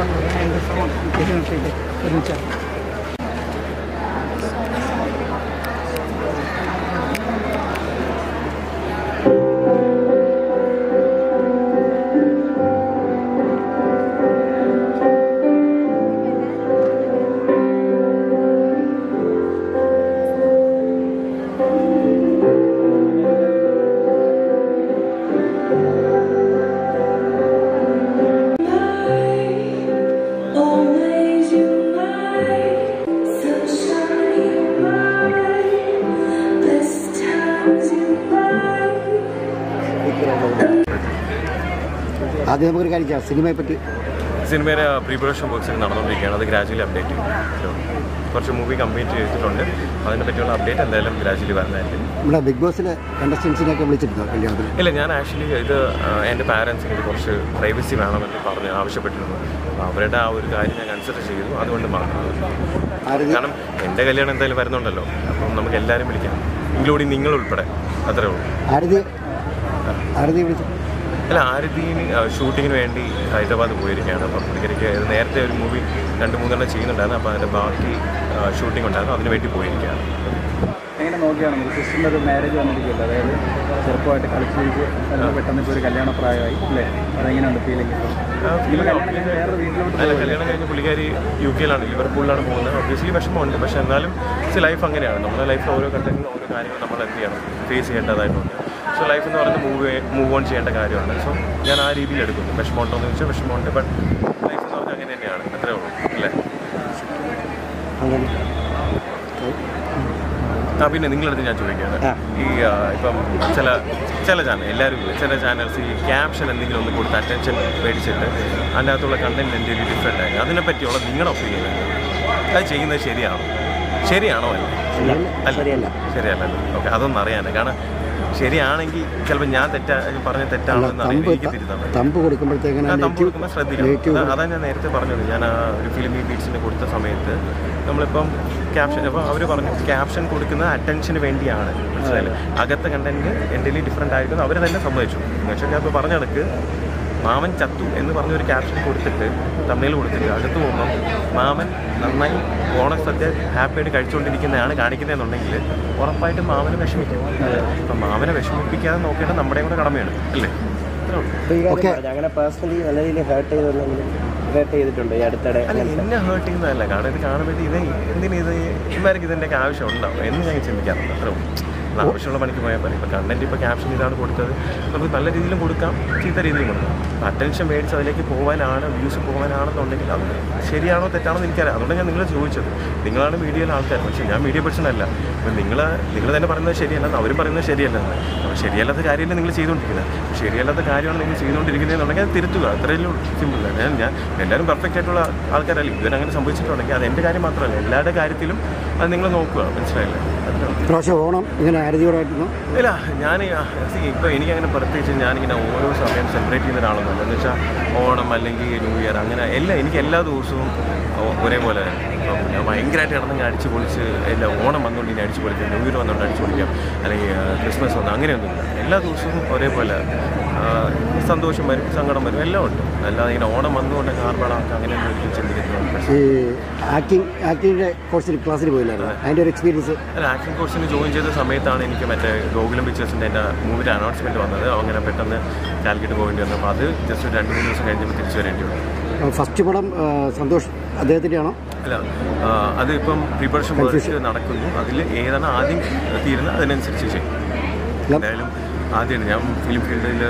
എൻ്റെ ഫോൺ ഇരുന്നിട്ട് ഒരുമിച്ചാണ് Always unite, sunshine bright, best times in life. ആദ്യം നമുക്കൊരു കാര്യം ചെയ്യാം സിനിമയെ പറ്റി സിനിമയുടെ പ്രീ പ്രൊഡക്ഷൻ വർക്ക്സ് നടന്നുകൊണ്ടിരിക്കുകയാണ് അത് ഗ്രാജുവലി അപ്ഡേറ്റ് ചെയ്യും So, കുറച്ച് മൂവി കംപ്ലീറ്റ് ചെയ്തിട്ടുണ്ട് അതിനെ പറ്റിയുള്ള അപ്ഡേറ്റ് എന്തായാലും ഗ്രാജുവലി വരുന്നതായിരിക്കും നമ്മുടെ ബിഗ് ബോസിലെ കണ്ടസ്റ്റൻസിനെയൊക്കെ വിളിച്ചിട്ടുണ്ടോ കല്യാണത്തിന് ഇല്ല ഞാൻ ആക്ച്വലി ഇത് ആ, എൻ്റെ പാരൻസിന് ഇത് കുറച്ച് പ്രൈവസി വേണമെന്ന് പറഞ്ഞ് ആവശ്യപ്പെട്ടിരുന്നു അപ്പോൾ അവരുടെ ആ ഒരു കാര്യം ഞാൻ കൺസിഡർ ചെയ്തു അതുകൊണ്ട് മാത്രം ആരതി കാരണം എൻ്റെ കല്യാണം എന്തായാലും വരുന്നുണ്ടല്ലോ അപ്പം നമുക്ക് എല്ലാവരും വിളിക്കാം ഇൻക്ലൂഡിങ് നിങ്ങൾ ഉൾപ്പെടെ അത്രേ ഉള്ളൂ ആരതി ആരതി വിളിച്ചു അല്ല ആരതിന് ഷൂട്ടിങ്ങിന് വേണ്ടി ഹൈദരാബാദ് പോയിരിക്കുകയാണ് അപ്പം പുള്ളിക്കാരിക്ക് ഇത് നേരത്തെ ഒരു മൂവി രണ്ട് മൂന്നെണ്ണം ചെയ്യുന്നുണ്ടായിരുന്നു അപ്പോൾ അതിൻ്റെ ബാക്കി ഷൂട്ടിംഗ് ഉണ്ടായിരുന്നു അതിന് വേണ്ടി പോയിരിക്കുകയാണ് എങ്ങനെ നോക്കിയാണ് നമുക്ക് സിസ്റ്ററിൻ്റെ ഒരു മാരേജ് വന്നിരിക്കില്ല അതായത് ചെറുപ്പമായിട്ട് കളിച്ചിരിച്ച് അല്ലെങ്കിൽ പെട്ടെന്ന് ഇപ്പോൾ ഒരു കല്യാണ പ്രായമായി അല്ലേ അതെങ്ങനെയുണ്ട് ഫീലിംഗ് ഇപ്പോൾ കല്യാണം കഴിഞ്ഞ് വേറെ വീട്ടിലോട്ട് അല്ല കല്യാണം കഴിഞ്ഞ് പുള്ളിക്കാരി യു കെയിലാണ് ലിവർപൂളിലാണ് പോകുന്നത് ഒബ്വിയസ്ലി വിഷമമുണ്ട് പക്ഷെ എന്നാലും ലൈഫ് അങ്ങനെയാണ് നമ്മുടെ ലൈഫിൽ ഓരോ ഘട്ടങ്ങളിൽ ഓരോ കാര്യങ്ങൾ നമ്മൾ എന്ത് ചെയ്യണം ഫേസ് ചെയ്യേണ്ടതായിട്ടുണ്ട് സോ ലൈഫ് എന്ന് പറയുന്നത് മൂവ് മൂവ് ഓൺ ചെയ്യേണ്ട കാര്യമാണ് സോ ഞാൻ ആ രീതിയിൽ എടുക്കുന്നു വിഷമമുണ്ടോ എന്ന് ചോദിച്ചാൽ വിഷമമുണ്ട് ബട്ട് ലൈഫ് എന്ന് പറഞ്ഞാൽ അങ്ങനെ തന്നെയാണ് അത്രേ ഉള്ളൂ അല്ലേ അങ്ങനെ ആ പിന്നെ നിങ്ങളടുത്ത് ഞാൻ ചോദിക്കുകയാണ് ആ. ഈ ആ, ഇപ്പം ചില ചില ചാനൽ എല്ലാവരും ഇല്ല ചില ചാനൽസ് ഈ ക്യാപ്ഷൻ എന്തെങ്കിലും ഒന്ന് കൊടുത്ത് അറ്റൻഷൻ മേടിച്ചിട്ട് അതിൻ്റെ അകത്തുള്ള കണ്ടന്റ് എന്തെങ്കിലും ഡിഫറെൻ്റ് ആയി അതിനെ പറ്റിയുള്ള നിങ്ങളുടെ ഒപ്പീനിയൻ അത് ചെയ്യുന്നത് ശരിയാണോ ശരിയാണോ അല്ല അല്ല ശരിയല്ല. ശരിയല്ല ഓക്കെ അതൊന്നും അറിയാനേ കാരണം ശരിയാണെങ്കിൽ ചിലപ്പോൾ ഞാൻ തെറ്റാ പറഞ്ഞ അല്ല തെറ്റാണെന്ന് അറിയാം തമ്പ് എനിക്ക് തിരുത്താൻ പറ്റും തമ്പ് കൊടുക്കുമ്പോഴത്തേക്കാണ് ആ തമ്പ് കൊടുക്കുമ്പോൾ ശ്രദ്ധിക്കണം നെഗറ്റീവ് അതാ- അതാ ഞാൻ നേരത്തെ പറഞ്ഞത് ഞാൻ ആ ഒരു ഫിലിമി ബീറ്റ്സിന് കൊടുത്ത സമയത്ത് നമ്മളിപ്പം ക്യാപ്ഷൻ അപ്പോൾ അവർ പറഞ്ഞു ക്യാപ്ഷൻ കൊടുക്കുന്നത് അറ്റൻഷന് വേണ്ടിയാണ് മനസ്സിലായില്ലേ അകത്തെ കണ്ടന്റ് എൻ്റെ ഡിഫറെൻ്റ് ആയിരിക്കും അവർ തന്നെ സമ്മതിച്ചു പക്ഷേ ഞാൻ ഇപ്പോൾ പറഞ്ഞ കണക്ക് മാമൻ ചത്തു എന്ന് പറഞ്ഞൊരു ക്യാപ്ഷൻ കൊടുത്തിട്ട് തമ്മിൽ കൊടുത്തിട്ട് അകത്ത് പോകുമ്പം മാമൻ നന്നായി ഓണസദ്യ ഹാപ്പിയായിട്ട് കഴിച്ചുകൊണ്ടിരിക്കുന്നതാണ് കാണിക്കുന്നതെന്നുണ്ടെങ്കിൽ ഉറപ്പായിട്ടും മാമന് വിഷമിക്കും അപ്പം മാമനെ വിഷമിപ്പിക്കാതെ നോക്കേണ്ടത് നമ്മുടെയും കൂടെ കടമയാണ് അല്ലേ അത്രേ ഉള്ളൂ ഓക്കെ അങ്ങനെ പേഴ്സണലി നല്ല രീതിയിൽ ഹേർട്ട് ചെയ്തെന്നെങ്കിലും ഹേർട്ട് ചെയ്തിട്ടുണ്ട് ഈ അടുത്തിടെ അല്ല എന്നെ ഹേർട്ട് ചെയ്യുന്നതല്ല കാരണം ഇത് കാണുമ്പോഴത്തെ ഇത് എന്തിനു ഇത് ഇവർക്ക് ഇതിൻ്റെയൊക്കെ ആവശ്യം ഉണ്ടാവും എന്ന് ഞാൻ ചിന്തിക്കാറുണ്ട് അത്രേ ഉള്ളൂ അല്ല, ആവശ്യമുള്ള പണിക്ക് പോയാൽ മതി ഇപ്പോൾ കണ്ടന്റ് ഇപ്പോൾ ക്യാപ്ഷൻ ഇതാണ് കൊടുത്തത് നമുക്ക് നല്ല രീതിയിലും കൊടുക്കാം ചീത്ത രീതിയിലും കൊടുക്കാം അറ്റൻഷൻ മേടിച്ച് അതിലേക്ക് പോകാനാണ് വ്യൂസ് പോകാനാണെന്നുണ്ടെങ്കിൽ അത് ശരിയാണോ തെറ്റാണോ എന്ന് എനിക്കറിയാം അതുകൊണ്ട് ഞാൻ നിങ്ങളെ ചോദിച്ചത് നിങ്ങളാണ് മീഡിയയിലെ ആൾക്കാർ പക്ഷേ ഞാൻ മീഡിയ പേഴ്സൺ അല്ല അപ്പോൾ നിങ്ങൾ നിങ്ങൾ തന്നെ പറയുന്നത് ശരിയല്ലെന്ന് അവരും പറയുന്നത് ശരിയല്ലെന്ന് അപ്പോൾ ശരിയല്ലാത്ത കാര്യമല്ല നിങ്ങൾ ചെയ്തുകൊണ്ടിരിക്കുന്നത് ശരിയല്ലാത്ത കാര്യമാണ് നിങ്ങൾ ചെയ്തുകൊണ്ടിരിക്കുന്നതെന്നുണ്ടെങ്കിൽ അത് തിരുത്തുക അത്രയേ സിമ്പിൾ ഞാൻ ഞാൻ എല്ലാവരും പെർഫെക്റ്റ് ആയിട്ടുള്ള ആൾക്കാരല്ല ഇവരങ്ങനെ സംഭവിച്ചിട്ടുണ്ടെങ്കിൽ അത് എൻ്റെ കാര്യം മാത്രമല്ല എല്ലാവരുടെ കാര്യത്തിലും അത് നിങ്ങൾ നോക്കുക മനസ്സിലായില്ലേ അത്രേ ഉള്ളൂ. പ്രാവശ്യം ഓണം ഇങ്ങനെ ആരതിയോടായിരുന്നു ഇല്ല ഞാൻ ഇപ്പോൾ എനിക്കങ്ങനെ പ്രത്യേകിച്ച് ഞാനിങ്ങനെ ഓരോ സമയം സെലിബ്രേറ്റ് ചെയ്യുന്ന ഒരാളൊന്നുമല്ല എന്ന് വെച്ചാൽ ഓണം അല്ലെങ്കിൽ ന്യൂ ഇയർ അങ്ങനെ എല്ലാം എനിക്ക് എല്ലാ ദിവസവും ഒ- ഒരേപോലെ തന്നെ. ഇപ്പം ഞാൻ ഭയങ്കരമായിട്ട് കിടന്നെങ്കിൽ അടിച്ച് പൊളിച്ച് എല്ലാ ഓണം വന്നുകൊണ്ട് ഇനി അടിച്ച് പൊളിക്കാം ന്യൂ ഇയർ വന്നുകൊണ്ട് അടിച്ച് പൊളിക്കാം അല്ലെങ്കിൽ ആ, ക്രിസ്മസ് വന്നു അങ്ങനെയൊന്നുമില്ല എല്ലാ ദിവസവും ഒരേപോലെ ആ, സന്തോഷം വരും സങ്കടം വരും എല്ലാം ഉണ്ട് അല്ലാതെ ഇങ്ങനെ ഓണം വന്നുകൊണ്ട് ആർഭാടാക്കാം അങ്ങനെയൊന്നും ഒരിക്കലും ചിന്തിക്കുന്നുണ്ട് ഈ ആക്ടിങ് ആക്ടിങ്ങിൻ്റെ കോഴ്സിൽ ക്ലാസ്സിൽ പോയില്ലായിരുന്നു അതിൻ്റെ ഒരു എക്സ്പീരിയൻസ് അല്ല ആക്ഷൻ കോഴ്സിന് ജോയിൻ ചെയ്ത സമയത്താണ് എനിക്ക് മറ്റേ ഗോകുലം പിക്ചേഴ്സിൻ്റെ എൻ്റെ മൂവിൻ്റെ അനൗൺസ്മെൻറ്റ് വന്നത് അങ്ങനെ പെട്ടെന്ന് കാലിക്കറ്റ് പോകേണ്ടി വന്നു അപ്പോൾ അത് ജസ്റ്റ് ഒരു രണ്ട് മൂന്ന് ദിവസം കഴിഞ്ഞപ്പോൾ തിരിച്ചു വരേണ്ടി വന്നു ഫസ്റ്റ് പടം ആ, സന്തോഷ് അദ്ദേഹത്തിൻ്റെയാണോ അല്ല ആ, അത് ഇപ്പം പ്രിപ്പറേഷൻ വർക്ക് നടക്കുന്നു അതിൽ ഏതാണ് ആദ്യം തീരുന്നത് അതിനനുസരിച്ച് ചെയ്യും അല്ല എന്തായാലും ആദ്യമാണ് ഞാൻ ഫിലിം ഫീൽഡിൽ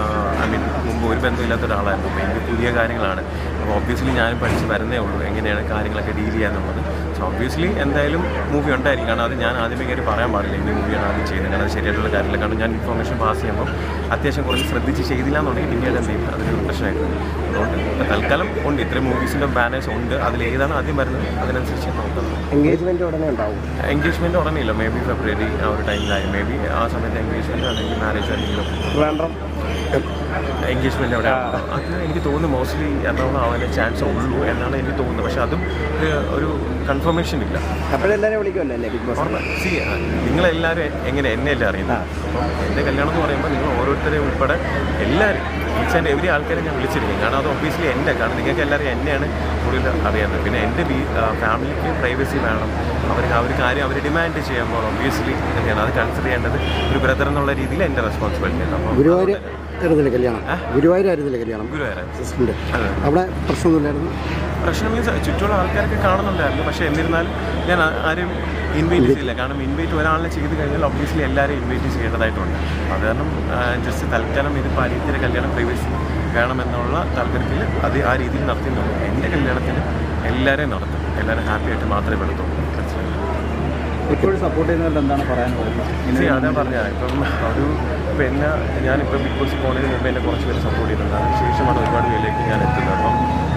ഐ മീൻ മുമ്പ് ഒരു ബന്ധമില്ലാത്ത ഒരാളായിരുന്നു അപ്പോൾ എനിക്ക് പുതിയ കാര്യങ്ങളാണ് അപ്പോൾ ഒബ്വിയസ്ലി ഞാനും പഠിച്ച് വരുന്നേ ഉള്ളൂ എങ്ങനെയാണ് കാര്യങ്ങളൊക്കെ ഡീൽ ചെയ്യാന്നുള്ളത് സോ ഒബ്വിയസ്ലി എന്തായാലും മൂവി ഉണ്ടായിരിക്കും കാരണം അത് ഞാൻ ആദ്യമേ കയറി പറയാൻ പാടില്ല ഇനി മൂവിയാണ് ആദ്യം ചെയ്യുന്നത് കാരണം അത് ശരിയായിട്ടുള്ള കാര്യമില്ല കാരണം ഞാൻ ഇൻഫർമേഷൻ പാസ് ചെയ്യുമ്പോൾ അത്യാവശ്യം കുറച്ച് ശ്രദ്ധിച്ച് ചെയ്തില്ല എന്നുണ്ടെങ്കിൽ പിന്നീട് എന്ത് ചെയ്യും അതൊരു പ്രശ്നമായിരുന്നു അതുകൊണ്ട് ഇപ്പം തൽക്കാലം ഉണ്ട് ഇത്രയും മൂവീസിൻ്റെ ബാനേഴ്സ് ഉണ്ട് അതിൽ ഏതാണ് ആദ്യം വരുന്നത് അതിനനുസരിച്ച് നോക്കുന്നത് എൻഗേജ്മെന്റ് ഉടനെ ഉണ്ടാവും എൻഗേജ്മെൻറ്റ് ഉടനെയില്ല മേ ബി ഫെബ്രുവരി ആ ഒരു ടൈമിലായി മേ ബി ആ സമയത്ത് എൻഗേജ്മെൻറ്റ് അല്ലെങ്കിൽ മാരേജ് എന്തെങ്കിലും ട്രിവാൻഡ്രം എൻഗേജ്മെൻറ്റ് അവിടെ ആവും. അത് എനിക്ക് തോന്നുന്നു മോസ്റ്റ്ലി എറണാകുളം ആവാനേ ചാൻസ് ഉള്ളൂ എന്നാണ് എനിക്ക് തോന്നുന്നത് പക്ഷെ അതും ഒരു- ഒരു കൺഫർമേഷൻ ഇല്ല അപ്പോഴെല്ലാവരും വിളിക്കുമല്ലോ അല്ലേ ബിഗ് ബോസ് സി നിങ്ങളെല്ലാവരും എങ്ങനെ എന്നെയല്ലേ അറിയുന്നത് അപ്പം എൻ്റെ കല്യാണം എന്ന് പറയുമ്പോൾ നിങ്ങൾ ഓരോരുത്തരെയും ഉൾപ്പെടെ എല്ലാവരും ഈച്ച് ആൻഡ് എവരി ആൾക്കാരെ ഞാൻ വിളിച്ചിരിക്കും കാരണം അത് ഒബ്വിയസ്ലി എൻ്റെ കാരണം നിങ്ങൾക്ക് എല്ലാവരും എന്നെയാണ് കൂടുതൽ അറിയാവുന്നത് പിന്നെ എൻ്റെ വീ ഫാമിലിക്ക് പ്രൈവസി വേണം അവർ ആ ഒരു കാര്യം അവർ ഡിമാൻഡ് ചെയ്യുമ്പോൾ ഒബ്വിയസ്ലി എന്താണ് അത് കൺസിഡർ ചെയ്യേണ്ടത് ഒരു ബ്രദർ എന്നുള്ള രീതിയിൽ എൻ്റെ റെസ്പോൺസിബിലിറ്റിയാണ് അപ്പോൾ ഗുരുവായൂർ ആയിരുന്നില്ല കല്യാണം ഗുരുവായൂരായിരുന്നില്ല കല്യാണം ഗുരുവായൂരായിരുന്നു സിസ്റ്ററിൻ്റെ അതെ അവിടെ പ്രശ്നമൊന്നുമില്ലായിരുന്നു പ്രശ്നം മീൻസ് ചുറ്റുമുള്ള ആൾക്കാരൊക്കെ കാണുന്നുണ്ടായിരുന്നു പക്ഷേ എന്നിരുന്നാലും ഞാൻ ആ- ആരും ഇൻവൈറ്റ് ചെയ്തില്ല കാരണം ഇൻവൈറ്റ് ഒരാളിനെ ചെയ്ത് കഴിഞ്ഞാൽ ഒബ്വിയസ്ലി എല്ലാവരും ഇൻവൈറ്റ് ചെയ്യേണ്ടതായിട്ടുണ്ട് അത് കാരണം ജസ്റ്റ് തൽക്കാലം ഇതിപ്പോൾ അനിയത്തിൻ്റെ കല്യാണം പ്രൈവസി വേണമെന്നുള്ള താല്പര്യത്തിൽ അത് ആ രീതിയിൽ നടത്തുന്നുള്ളൂ എൻ്റെ കല്യാണത്തിന് എല്ലാവരെയും നടത്തും എല്ലാവരും ഹാപ്പി ആയിട്ട് മാത്രമേ പെടുത്തുള്ളൂ മനസ്സിലായി ഇപ്പോഴും സപ്പോർട്ട് ചെയ്യുന്നവരുടെ എന്താണ് പറയാനുള്ളത് ശരി അതാ പറഞ്ഞ ഇപ്പം ഒരു ഇപ്പം എന്നെ ഞാനിപ്പോൾ ബിഗ് ബോസ് പോകുന്നതിന് മുമ്പ് എന്നെ കുറച്ച് പേര് സപ്പോർട്ട് ചെയ്തിട്ടുണ്ട് അതിന് ശേഷമാണ് ഒരുപാട് പേരിലേക്ക് ഞാൻ എത്തുന്നത് അപ്പം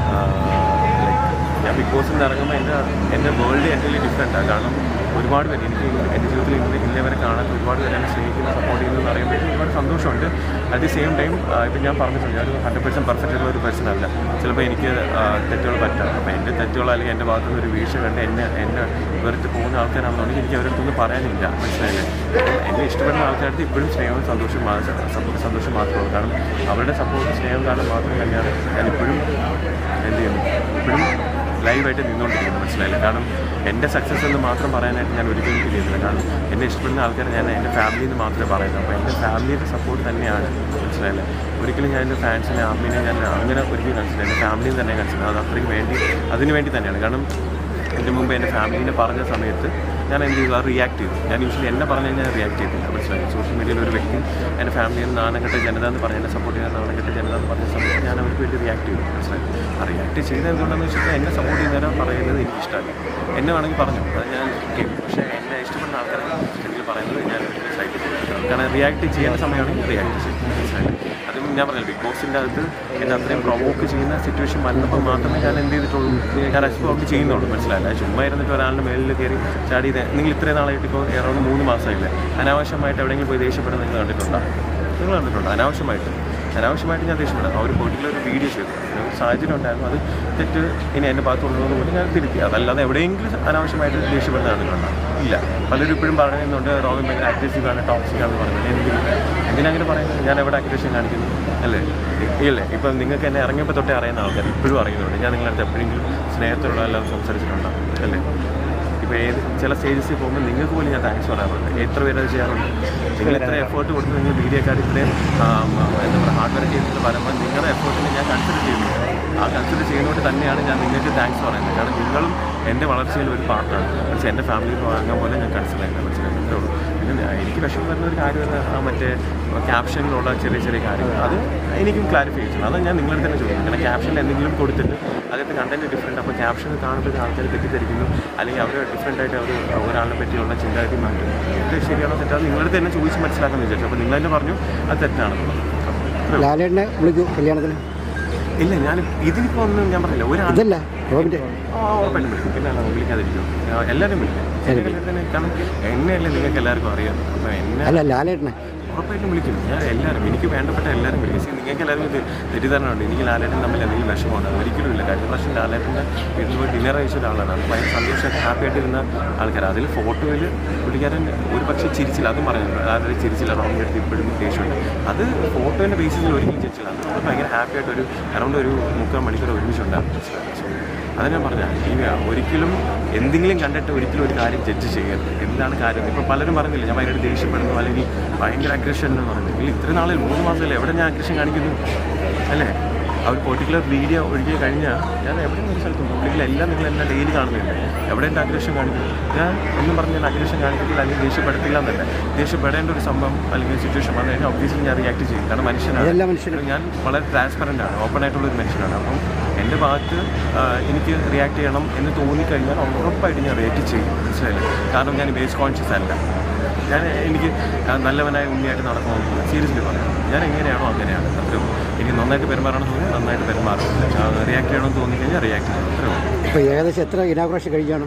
ലൈക്ക് ഞാൻ ബിഗ് ബോസിൽ നിന്ന് ഇറങ്ങുമ്പോൾ എൻ്റെ എൻ്റെ വേൾഡ് എൻ്റെ ഡിഫറെൻറ്റാണ് കാരണം ഒരുപാട് പേര് എനിക്ക് എൻ്റെ ജീവിതത്തിൽ ഇന്ന് ഇന്നേ വരെ കാണാത്ത ഒരുപാട് പേര് എന്നെ സ്നേഹിക്കുന്ന സപ്പോർട്ട് ചെയ്യുന്നതെന്ന് അറിയുമ്പോഴേക്കും ഒരുപാട് സന്തോഷമുണ്ട് അറ്റ് ദി സെയിം ടൈം ഇപ്പം ഞാൻ പറഞ്ഞിട്ടുണ്ട് ഞാനൊരു ഹൺഡ്രഡ് പെർസെൻറ്റ് പെർഫെക്റ്റ് ആയിട്ടുള്ള ഒരു പേഴ്സൺ അല്ല ചിലപ്പോൾ എനിക്ക് ആ, തെറ്റുകൾ പറ്റാം അപ്പോൾ എൻ്റെ തെറ്റുകൾ അല്ലെങ്കിൽ എൻ്റെ ഭാഗത്തു നിന്ന് ഒരു വീഴ്ച കണ്ട് എന്നെ എന്നെ വെറുത്ത് പോകുന്ന ആൾക്കാരാണെന്നുണ്ടെങ്കിൽ എനിക്ക് അവരുടെ അടുത്തൊന്നും പറയാനില്ല മനസ്സിലായില്ലേ അപ്പം എന്നെ ഇഷ്ടപ്പെടുന്ന ആൾക്കാരുടെ ഇപ്പോഴും സ്നേഹവും സന്തോഷം മാ- സ- സന്തോഷം മാത്രമേ കാരണം അവരുടെ സപ്പോർട്ട് സ്നേഹം കാരണം മാത്രം തന്നെയാണ് ഞാൻ ഇപ്പോഴും എന്ത് ചെയ്യുന്നു ഇപ്പോഴും ലൈവായിട്ട് നിന്നുകൊണ്ടിരിക്കുന്നത് മനസ്സിലായില്ല കാരണം എൻ്റെ സക്സസ് എന്ന് മാത്രം പറയാനായിട്ട് ഞാൻ ഒരിക്കലും ഫീൽ ചെയ്യുന്നില്ല കാരണം എന്നെ ഇഷ്ടപ്പെടുന്ന ആൾക്കാർ ഞാൻ എൻ്റെ ഫാമിലിയിൽ നിന്ന് മാത്രമേ പറയുന്നു അപ്പോൾ എൻ്റെ ഫാമിലിയുടെ സപ്പോർട്ട് തന്നെയാണ് മനസ്സിലായില്ലേ ഒരിക്കലും ഞാൻ എൻ്റെ ഫാൻസിനെ അമ്മീനെ ഞാൻ അങ്ങനെ ഒരിക്കലും കൺസിഡർ എൻ്റെ ഫാമിലിയിൽ തന്നെ കൺസിഡർ അത് അത്രയ്ക്ക് വേണ്ടി അതിന് വേണ്ടി തന്നെയാണ് കാരണം എൻ്റെ മുമ്പ് എൻ്റെ ഫാമിലിനെ പറഞ്ഞ സമയത്ത് ഞാൻ എന്ത് ചെയ്തു അത് റിയാക്ട് ചെയ്തു ഞാൻ യൂഷ്വലി എന്നെ പറഞ്ഞു കഴിഞ്ഞാൽ റിയാക്ട് ചെയ്തില്ല മനസ്സിലായി സോഷ്യൽ മീഡിയയിൽ ഒരു വ്യക്തി എൻ്റെ ഫാമിലിയിൽ നിന്ന് നാണക്കെട്ട ജനത എന്ന് പറഞ്ഞ് എന്നെ സപ്പോർട്ട് ചെയ്യുന്ന നാണക്കെട്ട ജനത എന്ന് പറഞ്ഞ സമയത്ത് ഞാൻ അവർക്ക് വേണ്ടി റിയാക്ട് ചെയ്തു മനസ്സിലായി ആ റിയാക്ട് ചെയ്തത് എന്തുകൊണ്ടാണെന്ന് വെച്ചാൽ എന്നെ സപ്പോർട്ട് ചെയ്യുന്നവരെ പറയുന്നത് എനിക്ക് ഇഷ്ടമല്ല എന്നെ വേണമെങ്കിൽ പറഞ്ഞു അത് ഞാൻ കേൾക്കും പക്ഷേ എന്നെ ഇഷ്ടപ്പെടുന്ന ആൾക്കാരെ എനിക്ക് പറയുന്നത് ഞാൻ ഒരിക്കലും സൈഡ് ചെയ്യും കാരണം റിയാക്ട് ചെയ്യേണ്ട സമയമാണെങ്കിൽ റിയാക്ട് ചെയ്യും മനസ്സിലായി അതും ഞാൻ പറഞ്ഞില്ല ബിഗ് ബോസിൻ്റെ അകത്ത് എന്നെ അത്രയും പ്രൊവോക്ക് ചെയ്യുന്ന സിറ്റുവേഷൻ വന്നപ്പോൾ മാത്രമേ ഞാൻ എന്ത് ചെയ്തിട്ടുള്ളൂ ഞാൻ റെസ്പോണ്ട് ചെയ്യുന്നുള്ളൂ മനസ്സിലായില്ല ചുമ്മാ ഇരുന്നിട്ട് ഒരാളുടെ മേലിൽ കയറി ചാടി ഇത് നിങ്ങൾ ഇത്രയും നാളായിട്ട് ഇപ്പോൾ ഏറോണ്ട് മൂന്ന് മാസമായില്ലേ അനാവശ്യമായിട്ട് എവിടെയെങ്കിലും പോയി ദേഷ്യപ്പെടുന്നത് നിങ്ങൾ കണ്ടിട്ടുണ്ടോ നിങ്ങൾ കണ്ടിട്ടുണ്ടോ അനാവശ്യമായിട്ട് അനാവശ്യമായിട്ട് ഞാൻ ദേഷ്യപ്പെടും അവർ പോയിട്ടുള്ള ഒരു വീഡിയോ ചെയ്തു ഒരു സാഹചര്യം ഉണ്ടായിരുന്നു അത് തെറ്റ് ഇനി എൻ്റെ ഭാഗത്തുള്ളതെന്ന് പോലും ഞാൻ തിരുത്തി അതല്ലാതെ എവിടെയെങ്കിലും അനാവശ്യമായിട്ട് ദേഷ്യപ്പെടുന്ന കണ്ടിട്ടുണ്ടോ ഇല്ല പലരും ഇപ്പോഴും പറയുന്നുണ്ട് റോബിൻ ഭയങ്കര അഗ്രസീവ് ആണ് ടോക്സിക് ആണെന്ന് പറയുന്നത് എന്തിനാ എന്തിനാ അങ്ങനെ പറയുന്നത് ഞാൻ എവിടെ അഗ്രഷൻ കാണിക്കുന്നു അല്ലേ ഇല്ലേ ഇപ്പം നിങ്ങൾക്ക് എന്നെ ഇറങ്ങിയപ്പോൾ തൊട്ടേ അറിയുന്ന ആൾക്കാർ ഇപ്പോഴും അറിയുന്നുണ്ട് ഞാൻ നിങ്ങളടുത്ത് എപ്പോഴെങ്കിലും സ്നേഹത്തോടെ എല്ലാം സംസാരിച്ചിട്ടുണ്ടോ അല്ലേ ഇപ്പോൾ ഏത് ചില സ്റ്റേജസിൽ പോകുമ്പോൾ നിങ്ങൾക്ക് പോലും ഞാൻ താങ്ക്സ് പറയാറുണ്ട് എത്ര പേര് അത് ചെയ്യാറുണ്ട് നിങ്ങൾ എത്ര എഫേർട്ട് കൊടുത്ത് നിങ്ങൾ മീഡിയക്കാർ ഇത്രയും ആ, മ, എന്താ പറയുക ഹാർഡ് വർക്ക് ചെയ്തിട്ട് വരുമ്പോൾ നിങ്ങളുടെ എഫേർട്ടിനെ ഞാൻ കൺസിഡർ ചെയ്യുന്നു ആ കൺസിഡർ ചെയ്യുന്നതുകൊണ്ട് തന്നെയാണ് ഞാൻ നിങ്ങൾക്ക് താങ്ക്സ് പറയുന്നത് കാരണം നിങ്ങളും എൻ്റെ വളർച്ചയിൽ ഒരു പാർട്ടാണ് പക്ഷേ എൻ്റെ ഫാമിലിയിൽ വാങ്ങാൻ പോലെ ഞാൻ കൺസിഡർ ചെയ്യുന്നത് മനസ്സിലാക്കുന്നതേ ഉള്ളൂ പിന്നെ ഞാൻ- എനിക്ക് വിഷമം വരുന്ന ഒരു കാര്യം എന്ന് ആ മറ്റേ ക്യാപ്ഷനിലുള്ള ചെറിയ ചെറിയ കാര്യങ്ങൾ അത് എനിക്കും ക്ലാരിഫൈ ചെയ്തിട്ടുണ്ട് അത് ഞാൻ നിങ്ങളുടെ തന്നെ ചോദിക്കും കാരണം ക്യാപ്ഷനിൽ എന്തെങ്കിലും കൊടുത്തിട്ട് അതിൻ്റെ കണ്ടന്റ് ഡിഫറെൻറ്റ് അപ്പോൾ ക്യാപ്ഷൻ കാണുമ്പോൾ ആൾക്കാർ തെറ്റിദ്ധരിക്കുന്നു അല്ലെങ്കിൽ അവർ ഡിഫറെൻ്റ് ആയിട്ട് അവർ ഒരാളിനെ പറ്റിയുള്ള ചിന്താഗതി മാറ്റുന്നു ഇത് ശരിയാണോ തെറ്റാണോ നിങ്ങളുടെ തന്നെ ചോദിച്ച് മനസ്സിലാക്കാമെന്ന് വിചാരിച്ചു അപ്പോൾ നിങ്ങൾ തന്നെ പറഞ്ഞു അത് തെറ്റാണെന്നുള്ളത് അപ്പോൾ ലാലേട്ടനെ വിളിക്കൂ കല്യാണത്തിന് ഇല്ല ഞാൻ ഇതിനിപ്പോൾ ഒന്നും ഞാൻ പറഞ്ഞില്ല ഒരാൾ ഇതല്ല റോബിൻ്റെ ആ ഉറപ്പായിട്ടും വിളിക്കും പിന്നെ അല്ല വിളിക്കാതിരിക്കും ആ, എല്ലാവരും വിളിക്കും എൻ്റെ കല്യാണത്തിന് കാരണം എന്നെയല്ലേ നിങ്ങൾക്ക് എല്ലാവർക്കും അറിയാം അപ്പോൾ എന്നെ അല്ല ലാലേട്ടനെ ഉറപ്പായിട്ടും വിളിക്കും ഞാൻ എല്ലാവരും എനിക്ക് വേണ്ടപ്പെട്ട എല്ലാവരും വിളിക്കും പക്ഷേ നിങ്ങൾക്ക് എല്ലാവരും ഇത് തെറ്റിദ്ധാരണയുണ്ട് എനിക്ക് ലാലേട്ടൻ തമ്മിൽ എന്തെങ്കിലും വിഷമമുണ്ട് അത് ഒരിക്കലും ഇല്ല കഴിഞ്ഞ പ്രാവശ്യം ലാലേട്ടൻ്റെ വീട്ടിൽ പോയി ഡിന്നർ കഴിച്ച ഒരാളാണ് അത് ഭയങ്കര സന്തോഷമായിട്ട് ഹാപ്പി ആയിട്ടിരുന്ന ആൾക്കാർ അതിൽ ഫോട്ടോയിൽ പുള്ളിക്കാരൻ ഒരു പക്ഷേ ചിരിച്ചില്ല അതും പറഞ്ഞു ലാലേട്ടൻ ചിരിച്ചില്ല റോമിൻ്റെ അടുത്ത് ഇപ്പോഴും ദേഷ്യമുണ്ട് അത് ഫോട്ടോൻ്റെ ബേസിസിൽ ഒരിക്കലും ചിരിച്ചില്ല അത് നമ്മൾ ഭയങ്കര ഹാപ്പി ആയിട്ട് ഒരു അറൗണ്ട് ഒരു മുക്കാൽ മണിക്കൂർ ഒരുമിച്ചുണ്ടായിരുന്നു അത് ഞാൻ പറഞ്ഞ ഈ ഒരിക്കലും എന്തെങ്കിലും കണ്ടിട്ട് ഒരിക്കലും ഒരു കാര്യം ജഡ്ജ് ചെയ്യരുത് എന്താണ് കാര്യം ഇപ്പോൾ പലരും പറഞ്ഞില്ല ഞാൻ ഭയങ്കര ദേഷ്യപ്പെടുന്നു അല്ലെങ്കിൽ ഭയങ്കര അഗ്രഷൻ എന്ന് പറഞ്ഞു ഇല്ല ഇത്ര നാളിൽ മൂന്ന് മാസമല്ലേ എവിടെ ഞാൻ അഗ്രഷൻ കാണിക്കുന്നു അല്ലേ ആ ഒരു പെർട്ടിക്കുലർ വീഡിയോ ഒഴുകി കഴിഞ്ഞാൽ ഞാൻ എവിടെയും ഒരു സ്ഥലത്തും പബ്ലിക്കിലെല്ലാം നിങ്ങൾ എന്നെ ഡെയിലി കാണുന്നുണ്ട് എവിടെ എൻ്റെ അഗ്രഷൻ കാണിക്കുന്നു ഞാൻ ഒന്നും പറഞ്ഞ് ഞാൻ അഗ്രഷൻ കാണിക്കത്തില്ല അല്ലെങ്കിൽ ദേഷ്യപ്പെടുത്തില്ല എന്നല്ല ദേഷ്യപ്പെടേണ്ട ഒരു സംഭവം അല്ലെങ്കിൽ സിറ്റുവേഷൻ വന്നു കഴിഞ്ഞാൽ ഒബ്വിയസ്ലി ഞാൻ റിയാക്ട് ചെയ്യും കാരണം മനുഷ്യനാണ് അതെല്ലാം മനുഷ്യനും ഞാൻ വളരെ ട്രാൻസ്പെറൻ്റ് ആണ് ഓപ്പൺ ആയിട്ടുള്ള ഒരു മനുഷ്യനാണ് അപ്പം എൻ്റെ ഭാഗത്ത് ആ, എനിക്ക് റിയാക്ട് ചെയ്യണം എന്ന് തോന്നിക്കഴിഞ്ഞാൽ ഉറപ്പായിട്ട് ഞാൻ റിയാക്ട് ചെയ്യും മനസ്സിലായില്ലേ കാരണം ഞാൻ ബേസ് കോൺഷ്യസ് അല്ല ഞാൻ എനിക്ക് ആ, നല്ലവനായ ഉണ്ണിയായിട്ട് നടക്കണമെന്നില്ല സീരിയസ്ലി പറയാം ഞാൻ എങ്ങനെയാണോ അങ്ങനെയാണ് അത്രയും എനിക്ക് നന്നായിട്ട് പെരുമാറണം തോന്നി നന്നായിട്ട് പെരുമാറും റിയാക്ട് ചെയ്യണമെന്ന് തോന്നിക്കഴിഞ്ഞാൽ റിയാക്ട് ചെയ്യണം അത്രയും ഇപ്പോൾ ഏകദേശം എത്ര ഇനാഘോഷം കഴിക്കുകയാണ്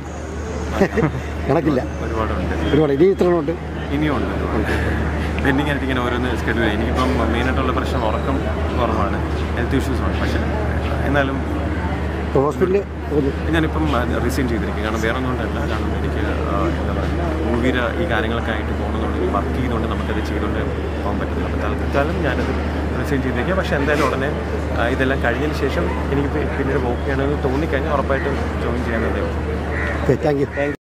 കണക്കില്ല ഒരുപാടുണ്ട് ഒരുപാട് ഇനി ഇത്ര ഉണ്ട് ഇനിയും ഉണ്ട് ഒരുപാട് പെൻഡിങ് ആയിട്ട് ഇങ്ങനെ ഓരോന്ന് സ്കെഡ്യൂൾ എനിക്കിപ്പം മെയിനായിട്ടുള്ള പ്രശ്നം ഉറക്കം കുറവാണ് ഹെൽത്ത് ഇഷ്യൂസാണ് പക്ഷേ എന്നാലും ഇപ്പോൾ ഹോസ്പിറ്റലിൽ പോകുന്നു ഞാനിപ്പം റിസൈൻ ചെയ്തിരിക്കും കാരണം വേറെ ഒന്നും കൊണ്ടല്ല കാരണം എനിക്ക് ആ, എന്താ പറയുക മൂവിയുടെ ഈ കാര്യങ്ങളൊക്കെ ആയിട്ട് പോകുന്നതുകൊണ്ട് വർക്ക് ചെയ്തുകൊണ്ട് നമുക്കത് ചെയ്തുകൊണ്ട് പോകാൻ പറ്റുന്നില്ല അപ്പോൾ തൽക്കാലം ഞാനത് റിസൈൻ ചെയ്തിരിക്കുക പക്ഷേ എന്തായാലും ഉടനെ ആ, ഇതെല്ലാം കഴിഞ്ഞതിന് ശേഷം എനിക്ക് പി- പിന്നീട് വർക്ക് ചെയ്യണമെന്ന് തോന്നിക്കഴിഞ്ഞാൽ ഉറപ്പായിട്ടും ജോയിൻ ചെയ്യാവുന്നതേ ഉള്ളൂ ഓക്കെ താങ്ക് യു